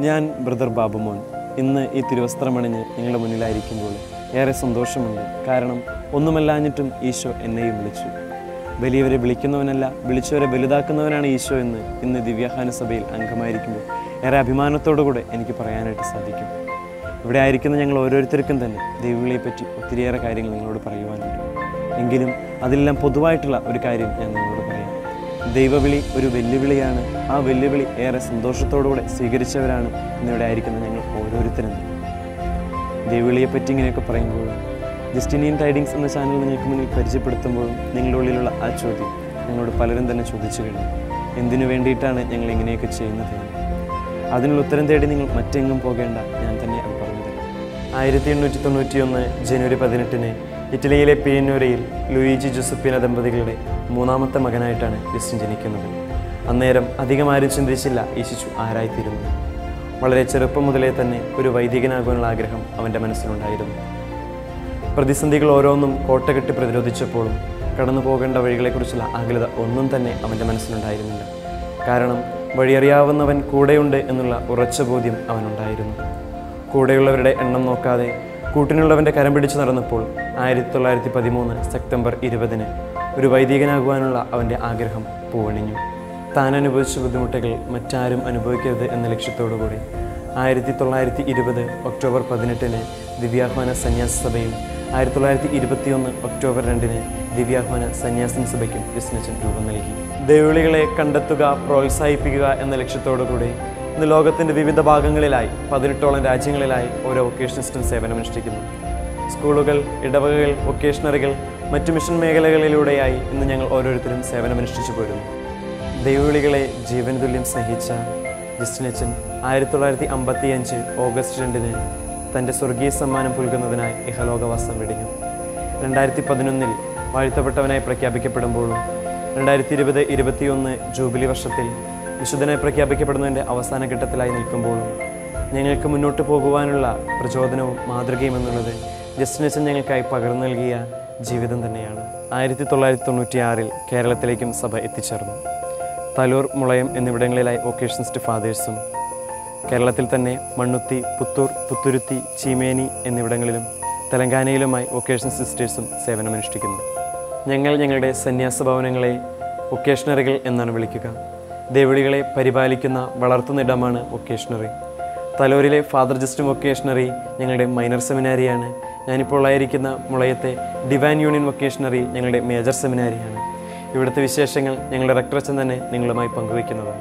ഞാൻ ബ്രദർ ബാബുമോൻ ഇന്ന് ഈ തിരുവസ്ത്രമണിഞ്ഞ് നിങ്ങളുടെ മുന്നിലായിരിക്കുമ്പോൾ ഏറെ സന്തോഷമുണ്ട് കാരണം ഒന്നുമല്ലാഞ്ഞിട്ടും ഈശോ എന്നെയും വിളിച്ചു വലിയവരെ വിളിക്കുന്നവനല്ല വിളിച്ചവരെ വലുതാക്കുന്നവനാണ് ഈശോ എന്ന് ഇന്ന് ദിവ്യാഹാന സഭയിൽ അംഗമായിരിക്കുമ്പോൾ ഏറെ അഭിമാനത്തോടുകൂടെ എനിക്ക് പറയാനായിട്ട് സാധിക്കും ഇവിടെ ആയിരിക്കുന്ന ഞങ്ങൾ ഓരോരുത്തർക്കും തന്നെ ദൈവവിളിയെപ്പറ്റി ഒത്തിരിയേറെ കാര്യങ്ങൾ നിങ്ങളോട് പറയുവാനുണ്ട് എങ്കിലും അതിലെല്ലാം പൊതുവായിട്ടുള്ള ഒരു കാര്യം ഞാൻ നിങ്ങളോട് പറയാം ദൈവവിളി ഒരു വെല്ലുവിളിയാണ് ആ വെല്ലുവിളി ഏറെ സന്തോഷത്തോടുകൂടെ സ്വീകരിച്ചവരാണ് ഇന്നിവിടെ ആയിരിക്കുന്ന ഞങ്ങൾ ഓരോരുത്തരും തന്നെ. ദൈവവിളിയെപ്പറ്റി ഇങ്ങനെയൊക്കെ പറയുമ്പോഴും ജസ്റ്റിനിയൻ ടൈഡിങ്സ് എന്ന ചാനൽ നിങ്ങൾക്ക് മുന്നിൽ പരിചയപ്പെടുത്തുമ്പോഴും നിങ്ങളുടെ ഉള്ളിലുള്ള ആ ചോദ്യം ഞങ്ങളോട് പലരും തന്നെ ചോദിച്ചു കഴിഞ്ഞു എന്തിനു വേണ്ടിയിട്ടാണ് ഞങ്ങൾ ഇങ്ങനെയൊക്കെ ചെയ്യുന്നത് എന്ന്. അതിനുള്ള ഉത്തരം തേടി നിങ്ങൾ മറ്റെങ്ങും പോകേണ്ട ഞാൻ തന്നെ അത് പറഞ്ഞു തരാം ആയിരത്തി എണ്ണൂറ്റി തൊണ്ണൂറ്റി ഒന്ന് ജനുവരി പതിനെട്ടിന് ഇറ്റലിയിലെ പിയന്നൂരയിൽ ലൂയിജി ജോസഫിന ദമ്പതികളുടെ മൂന്നാമത്തെ മകനായിട്ടാണ് ക്രിസ്ത്യൻ ജനിക്കുന്നത് അന്നേരം അധികം ആരും ചിന്തിച്ചില്ല ഈ ശിശു ആരായിത്തീരുന്നു വളരെ ചെറുപ്പം മുതലേ തന്നെ ഒരു വൈദികനാകാനുള്ള ആഗ്രഹം അവൻ്റെ മനസ്സിലുണ്ടായിരുന്നു പ്രതിസന്ധികൾ ഓരോന്നും കോട്ടകെട്ടി പ്രതിരോധിച്ചപ്പോഴും കടന്നു പോകേണ്ട വഴികളെക്കുറിച്ചുള്ള ആകുലത ഒന്നും തന്നെ അവൻ്റെ മനസ്സിലുണ്ടായിരുന്നില്ല കാരണം വഴിയറിയാവുന്നവൻ കൂടെയുണ്ട് എന്നുള്ള ഉറച്ച ബോധ്യം അവനുണ്ടായിരുന്നു കൂടെയുള്ളവരുടെ എണ്ണം നോക്കാതെ കൂട്ടിനുള്ളവൻ്റെ കരം പിടിച്ചു നടന്നപ്പോൾ ആയിരത്തി തൊള്ളായിരത്തി പതിമൂന്ന് സെപ്റ്റംബർ ഇരുപതിന് ഒരു വൈദികനാകുവാനുള്ള അവൻ്റെ ആഗ്രഹം പൂവണിഞ്ഞു താൻ അനുഭവിച്ച ബുദ്ധിമുട്ടുകൾ മറ്റാരും അനുഭവിക്കരുത് എന്ന ലക്ഷ്യത്തോടുകൂടി ആയിരത്തി തൊള്ളായിരത്തി ഇരുപത് ഒക്ടോബർ പതിനെട്ടിന് ദിവ്യാഹ്വാന സന്യാസ സഭയും ആയിരത്തി തൊള്ളായിരത്തി ഇരുപത്തിയൊന്ന് ഒക്ടോബർ രണ്ടിന് ദിവ്യാഹ്വാന സന്യാസിനി സഭയ്ക്കും ക്രിസ്നച്ചൻ രൂപം നൽകി ദൈവവിളികളെ കണ്ടെത്തുക പ്രോത്സാഹിപ്പിക്കുക എന്ന ലക്ഷ്യത്തോടുകൂടി ഇന്ന് ലോകത്തിൻ്റെ വിവിധ ഭാഗങ്ങളിലായി പതിനെട്ടോളം രാജ്യങ്ങളിലായി ഓരോ വൊക്കേഷനിസ്റ്റും സേവനമനുഷ്ഠിക്കുന്നു സ്കൂളുകൾ ഇടവകകൾ വൊക്കേഷണറികൾ മറ്റു മിഷൻ മേഖലകളിലൂടെയായി ഇന്ന് ഞങ്ങൾ ഓരോരുത്തരും സേവനമനുഷ്ഠിച്ചു പോരുന്നു ദൈവവിളികളെ ജീവൻ തുല്യം സ്നേഹിച്ച ജസ്റ്റിനച്ചൻ ആയിരത്തി തൊള്ളായിരത്തി അമ്പത്തി അഞ്ച് ഓഗസ്റ്റ് രണ്ടിന് തൻ്റെ സ്വർഗീയ സമ്മാനം പുൽകുന്നതിനായി ഇഹലോകവാസം വെടിഞ്ഞു രണ്ടായിരത്തി പതിനൊന്നിൽ വാഴ്ത്തപ്പെട്ടവനായി പ്രഖ്യാപിക്കപ്പെടുമ്പോഴും രണ്ടായിരത്തി ഇരുപത് ഇരുപത്തിയൊന്ന് ജൂബിലി വർഷത്തിൽ വിശുദ്ധനായി പ്രഖ്യാപിക്കപ്പെടുന്നതിൻ്റെ അവസാന ഘട്ടത്തിലായി നിൽക്കുമ്പോഴും ഞങ്ങൾക്ക് മുന്നോട്ട് പോകുവാനുള്ള പ്രചോദനവും മാതൃകയും എന്നുള്ളത് ജസ്റ്റിനച്ചൻ ഞങ്ങൾക്കായി പകർന്നു നൽകിയ ജീവിതം തന്നെയാണ് ആയിരത്തി തൊള്ളായിരത്തി തൊണ്ണൂറ്റിയാറിൽ കേരളത്തിലേക്കും സഭ എത്തിച്ചേർന്നു തലൂർ മുളയം എന്നിവിടങ്ങളിലായി വൊക്കേഷനിസ്റ്റ് ഫാദേഴ്സും കേരളത്തിൽ തന്നെ മണ്ണുത്തി പുത്തൂർ പുത്തുരുത്തി ചീമേനി എന്നിവിടങ്ങളിലും തെലങ്കാനയിലുമായി വൊക്കേഷൻ സിസ്റ്റേഴ്സും സേവനമനുഷ്ഠിക്കുന്നു ഞങ്ങൾ ഞങ്ങളുടെ സന്യാസ ഭവനങ്ങളെ വൊക്കേഷണറികൾ എന്നാണ് വിളിക്കുക ദേവിളികളെ പരിപാലിക്കുന്ന വളർത്തുന്നിടമാണ് വൊക്കേഷണറി തലൂരിലെ ഫാദർ ജസ്റ്റും വൊക്കേഷണറി ഞങ്ങളുടെ മൈനർ സെമിനാരിയാണ് ഞാനിപ്പോൾ ആയിരിക്കുന്ന മുളയത്തെ ഡിവൈൻ യൂണിയൻ വൊക്കേഷണറി ഞങ്ങളുടെ മേജർ സെമിനാരിയാണ് ഇവിടുത്തെ വിശേഷങ്ങൾ ഞങ്ങളുടെ റെക്ടറച്ചൻ തന്നെ നിങ്ങളുമായി പങ്കുവയ്ക്കുന്നതാണ്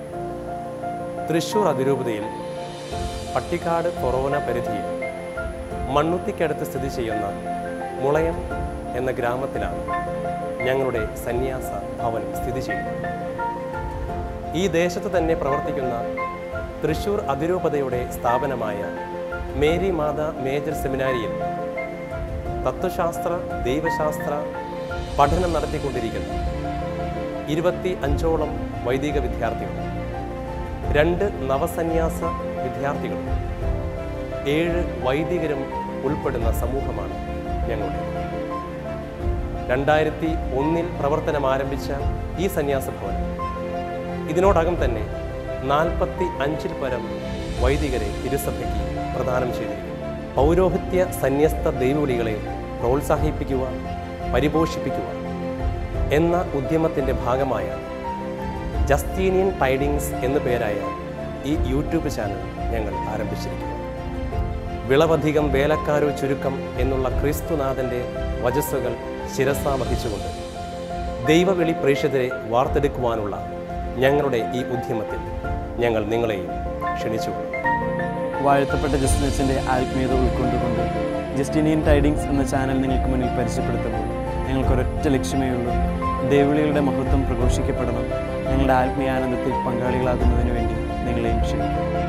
തൃശൂർ അതിരൂപതയിൽ പട്ടിക്കാട് കൊറോന പരിധിയിൽ മണ്ണുത്തിക്കടുത്ത് സ്ഥിതി ചെയ്യുന്ന മുളയം എന്ന ഗ്രാമത്തിലാണ് ഞങ്ങളുടെ സന്യാസ ഭവൻ സ്ഥിതി ചെയ്യുന്നത് ഈ ദേശത്ത് തന്നെ പ്രവർത്തിക്കുന്ന തൃശൂർ അതിരൂപതയുടെ സ്ഥാപനമായ മേരി മാത മേജർ സെമിനാരിയിൽ തത്വശാസ്ത്ര ദൈവശാസ്ത്ര പഠനം നടത്തിക്കൊണ്ടിരിക്കുന്ന ഇരുപത്തി അഞ്ചോളം വൈദിക വിദ്യാർത്ഥികൾ രണ്ട് നവസന്യാസ വിദ്യാർത്ഥികളും ഏഴ് വൈദികരും ഉൾപ്പെടുന്ന സമൂഹമാണ് ഞങ്ങളുടെ രണ്ടായിരത്തി ഒന്നിൽ പ്രവർത്തനം ആരംഭിച്ച ഈ സന്യാസ ഭവനം ഇതിനോടകം തന്നെ നാൽപ്പത്തി അഞ്ചിൽ പരം വൈദികരെ തിരുസഭയ്ക്ക് പ്രദാനം ചെയ്തിരിക്കുന്നു പൗരോഹിത്യ സന്യസ്ത ദൈവവിളികളെ പ്രോത്സാഹിപ്പിക്കുക പരിപോഷിപ്പിക്കുക എന്ന ഉദ്യമത്തിൻ്റെ ഭാഗമായാണ് ജസ്റ്റീനിയൻ ടൈഡിങ്സ് എന്നു പേരായ ഈ യൂട്യൂബ് ചാനൽ ഞങ്ങൾ ആരംഭിച്ചിരിക്കുന്നു വിളവധികം വേലക്കാരോ ചുരുക്കം എന്നുള്ള ക്രിസ്തുനാഥൻ്റെ വചസ്സുകൾ ശിരസ വഹിച്ചുകൊണ്ട് ദൈവവിളി പ്രേക്ഷിതരെ വാർത്തെടുക്കുവാനുള്ള ഞങ്ങളുടെ ഈ ഉദ്യമത്തിൽ ഞങ്ങൾ നിങ്ങളെയും ക്ഷണിച്ചുകൊള്ളു വാഴ്ത്തപ്പെട്ട ജസ്റ്റിനച്ചൻ്റെ ആത്മീയത ഉൾക്കൊണ്ടുകൊണ്ട് ജസ്റ്റിനിയൻ ടൈഡിങ്സ് എന്ന ചാനൽ നിങ്ങൾക്ക് മുന്നിൽ പരിചയപ്പെടുത്തുമ്പോൾ ഞങ്ങൾക്കൊരൊറ്റ ലക്ഷ്യമേ ഉള്ളൂ ദേവിളികളുടെ മഹത്വം പ്രഘോഷിക്കപ്പെടണം ഞങ്ങളുടെ ആത്മീയാനന്ദത്തിൽ പങ്കാളികളാകുന്നതിന് വേണ്ടി നിങ്ങളെയും ക്ഷണിക്കും